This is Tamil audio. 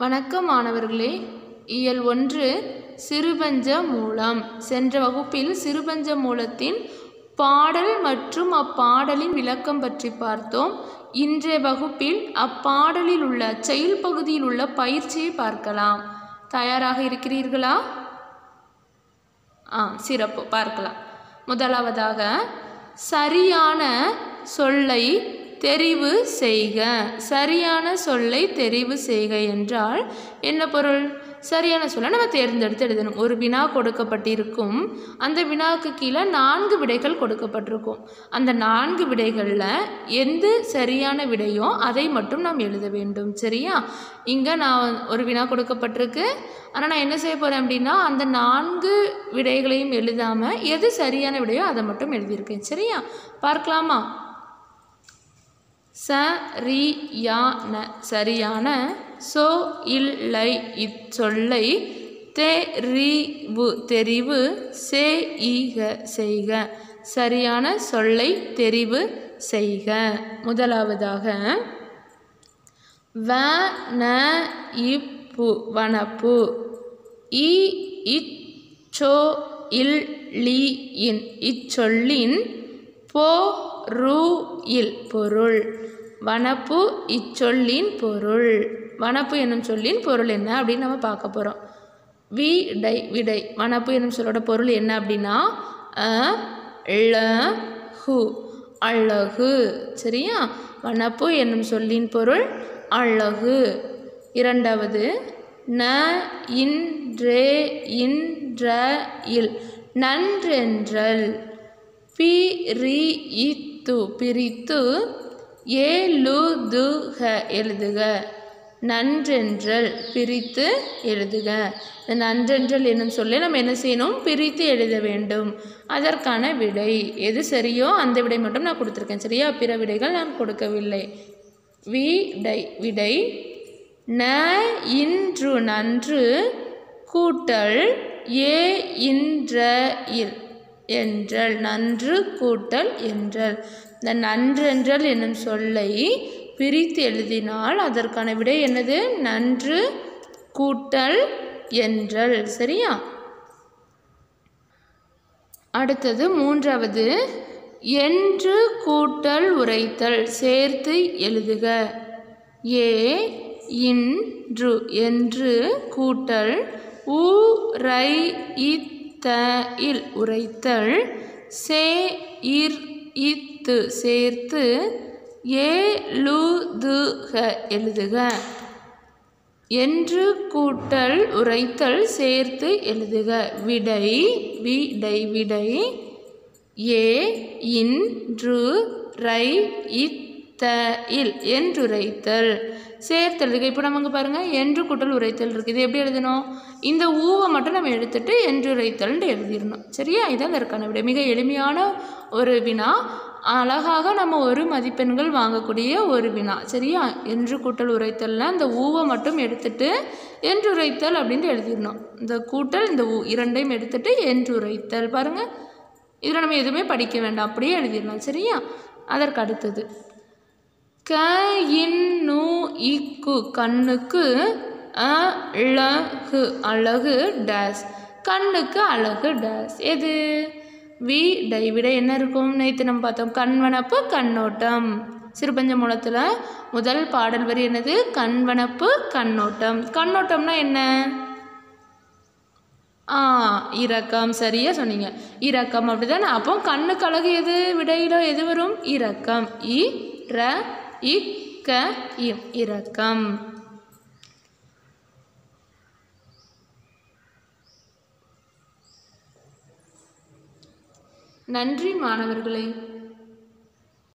வணக்கம் மாணவர்களே இயல் ஒன்று சிறுபஞ்ச மூலம் சென்ற வகுப்பில் சிறுபஞ்ச மூலத்தின் பாடல் மற்றும் அப்பாடலின் விளக்கம் பற்றி பார்த்தோம் இன்றைய வகுப்பில் அப்பாடலில் உள்ள செயல் பகுதியில் உள்ள பயிற்சியை பார்க்கலாம் தயாராக இருக்கிறீர்களா ஆ சிறப்பு பார்க்கலாம் முதலாவதாக சரியான சொல்லை தெரிவு செய்க சரியான சொல்லை தெரிவு செய்க என்றால் என்ன பொருள் சரியான சொல்லை நம்ம தேர்ந்தெடுத்து எழுதணும் ஒரு வினா கொடுக்கப்பட்டிருக்கும் அந்த வினாவுக்கு கீழே நான்கு விடைகள் கொடுக்கப்பட்டிருக்கும் அந்த நான்கு விடைகளில் எந்த சரியான விடையோ அதை மட்டும் நாம் எழுத வேண்டும் சரியா இங்கே நான் ஒரு வினா கொடுக்கப்பட்டிருக்கு ஆனால் நான் என்ன செய்ய போகிறேன் அப்படின்னா அந்த நான்கு விடைகளையும் எழுதாமல் எது சரியான விடையோ அதை மட்டும் எழுதியிருக்கேன் சரியா பார்க்கலாமா சரியான சரியான சோ இல்லை இச்சொல்லை தெரிவு தெரிவு செய்க செய்க சரியான சொல்லை தெரிவு செய்க முதலாவதாக வன இப்பு வனப்பு இ இச்சோ இல் லி இன் இச்சொல்லின் போ ரு இல் பொருள் வனப்பு இச்சொல்லின் பொருள் வனப்பு என்னும் சொல்லின் பொருள் என்ன அப்படின்னு நம்ம பார்க்க போகிறோம் விடை விடை வனப்பு என்னும் சொல்லோட பொருள் என்ன அப்படின்னா அ ள ஹு அழகு சரியா வனப்பு என்னும் சொல்லின் பொருள் அழகு இரண்டாவது ந இன்றே இன்ற இல் நன்றென்றல் பிரித்து பிரித்து ஏழுதுக எழுதுக நன்றென்றல் பிரித்து எழுதுக இந்த நன்றென்றல் என்னும் சொல்லி நம்ம என்ன செய்யணும் பிரித்து எழுத வேண்டும் அதற்கான விடை எது சரியோ அந்த விடை மட்டும் நான் கொடுத்துருக்கேன் சரியா பிற விடைகள் நான் கொடுக்கவில்லை விடை விடை ந இன்று நன்று கூட்டல் ஏ இன்ற இல் என்றல் நன்று கூட்டல் என்றல் இந்த நன்றென்றல் என்னும் சொல்லை பிரித்து எழுதினால் அதற்கான விடை என்னது நன்று கூட்டல் என்றல் சரியா அடுத்தது மூன்றாவது என்று கூட்டல் உரைத்தல் சேர்த்து எழுதுக ஏ இன்று என்று கூட்டல் உரை இத்த இல் உரைத்தல் சே இர் இத்து சேர்த்து ஏழுதுக எழுதுக என்று கூட்டல் உரைத்தல் சேர்த்து எழுதுக விடை விடை விடை ஏ இன்று ரை இத்த இல் என்றுரைத்தல் சேர்த்தெழுதுக இப்போ நமக்கு பாருங்கள் என்று கூட்டல் உரைத்தல் இருக்குது இது எப்படி எழுதணும் இந்த ஊவை மட்டும் நம்ம எடுத்துட்டு என்று உரைத்தல்னு எழுதிடணும் சரியா இதான் அதற்கான விடை மிக எளிமையான ஒரு வினா அழகாக நம்ம ஒரு மதிப்பெண்கள் வாங்கக்கூடிய ஒரு வினா சரியா என்று கூட்டல் உரைத்தல்னா இந்த ஊவை மட்டும் எடுத்துட்டு என்று உரைத்தல் அப்படின்ட்டு எழுதிடணும் இந்த கூட்டல் இந்த ஊ இரண்டையும் எடுத்துட்டு என்று உரைத்தல் பாருங்கள் இதில் நம்ம எதுவுமே படிக்க வேண்டாம் அப்படியே எழுதிடலாம் சரியா அதற்கு அடுத்தது க இன்னு இக்கு கண்ணுக்கு அழகு அழகு டேஸ் கண்ணுக்கு அழகு டேஸ் எது வி டை விட என்ன இருக்கும் நேற்று நம்ம பார்த்தோம் கண்வனப்பு கண்ணோட்டம் சிறுபஞ்ச மூலத்தில் முதல் பாடல் வரி என்னது கண்வனப்பு கண்ணோட்டம் கண்ணோட்டம்னா என்ன ஆ இரக்கம் சரியாக சொன்னீங்க இரக்கம் அப்படி தானே அப்போ கண்ணுக்கு அழகு எது விடையில எது வரும் இரக்கம் இ ர இக்க இம் இரக்கம் நன்றி மாணவர்களே